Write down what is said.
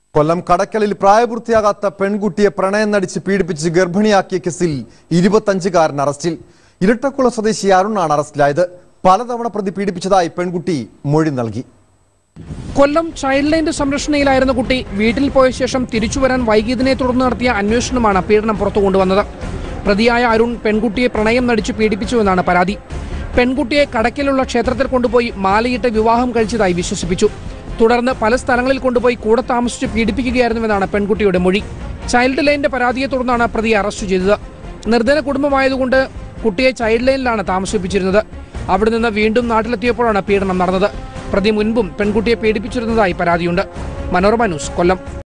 കൊല്ലം കടക്കലിൽ പ്രായപൂർത്തിയാകാത്ത പെൺകുട്ടിയെ പ്രണയം നടിച്ച് പീഡിപ്പിച്ച് ഗർഭിണിയാക്കിയ കേസിൽ ഇരുപത്തഞ്ചുകാരൻ അറസ്റ്റിൽ ഇരട്ടക്കുള സ്വദേശി അരുണാണ് അറസ്റ്റിലായത് പലതവണ പ്രതി പീഡിപ്പിച്ചതായി പെൺകുട്ടി മൊഴി നൽകി കൊല്ലം ചൈൽഡ് ലൈന്റെ സംരക്ഷണയിലായിരുന്ന കുട്ടി വീട്ടിൽ പോയ ശേഷം തിരിച്ചു വരാൻ വൈകിയതിനെ തുടർന്ന് നടത്തിയ അന്വേഷണമാണ് പീഡനം പുറത്തു കൊണ്ടുവന്നത് പ്രതിയായ അരുൺ പെൺകുട്ടിയെ പ്രണയം നടിച്ചു പീഡിപ്പിച്ചുവെന്നാണ് പരാതി പെൺകുട്ടിയെ കടക്കിലുള്ള ക്ഷേത്രത്തിൽ കൊണ്ടുപോയി മാലയിട്ട് വിവാഹം കഴിച്ചതായി വിശ്വസിപ്പിച്ചു തുടർന്ന് പല സ്ഥലങ്ങളിൽ കൊണ്ടുപോയി കൂടെ താമസിച്ച് പീഡിപ്പിക്കുകയായിരുന്നുവെന്നാണ് പെൺകുട്ടിയുടെ മൊഴി ചൈൽഡ് ലൈനിന്റെ പരാതിയെ തുടർന്നാണ് പ്രതിയെ അറസ്റ്റ് ചെയ്തത് നിർധന കുടുംബമായതുകൊണ്ട് കുട്ടിയെ ചൈൽഡ് ലൈനിലാണ് താമസിപ്പിച്ചിരുന്നത് അവിടെ നിന്ന് വീണ്ടും നാട്ടിലെത്തിയപ്പോഴാണ് പീഡനം നടന്നത് പ്രതി മുൻപും പെൺകുട്ടിയെ പീഡിപ്പിച്ചിരുന്നതായി പരാതിയുണ്ട് മനോരമ ന്യൂസ് കൊല്ലം